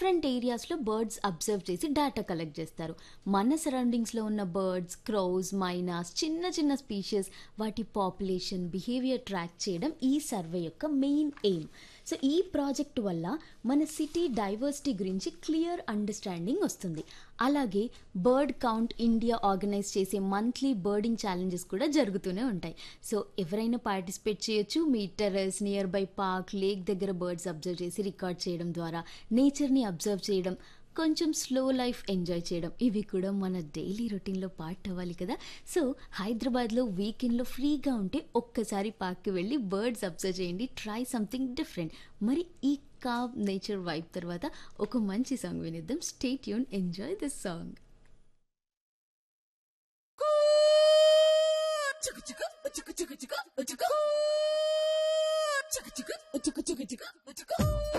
different ఏరియాస్లో birds observe చేసి data collect చేస్తారు మన సరౌండింగ్స్లో ఉన్న బర్డ్స్ క్రౌస్ మైనాస్ చిన్న చిన్న స్పీషియస్ వాటి పాపులేషన్ బిహేవియర్ ట్రాక్ చేయడం ఈ సర్వే యొక్క మెయిన్ ఎయిమ్ సో ఈ ప్రాజెక్ట్ వల్ల మన సిటీ డైవర్సిటీ గురించి క్లియర్ అండర్స్టాండింగ్ వస్తుంది అలాగే బర్డ్ కౌంట్ ఇండియా ఆర్గనైజ్ చేసే మంత్లీ బర్డింగ్ ఛాలెంజెస్ కూడా జరుగుతూనే ఉంటాయి సో ఎవరైనా పార్టిసిపేట్ చేయొచ్చు మీ terrace near by park lake దగ్గర బర్డ్స్ అబ్జర్వ్ చేసి రికార్డ్ చేయడం ద్వారా నేచర్ని అబ్జర్వ్ చేయడం కొంచెం స్లో లైఫ్ ఎంజాయ్ చేయడం ఇవి కూడా మన డైలీ రొటీన్లో పార్ట్ అవ్వాలి కదా సో హైదరాబాద్లో వీకెండ్లో ఫ్రీగా ఉంటే ఒక్కసారి పార్క్కి వెళ్ళి బర్డ్స్ అబ్జర్వ్ చేయండి ట్రై సంథింగ్ డిఫరెంట్ మరి ఈ కామ్ నేచర్ వైబ్ తర్వాత ఒక మంచి సాంగ్ వినిద్దాం స్టేట్ యూన్ ఎంజాయ్ దిస్ సాంగ్ చిక్కు చిక్కు చిక్కు చిక్కు చిక్కు చిక్కు చిక్కు చిక్కు చిక్కు చిక్కు చిక్కు చిక్కు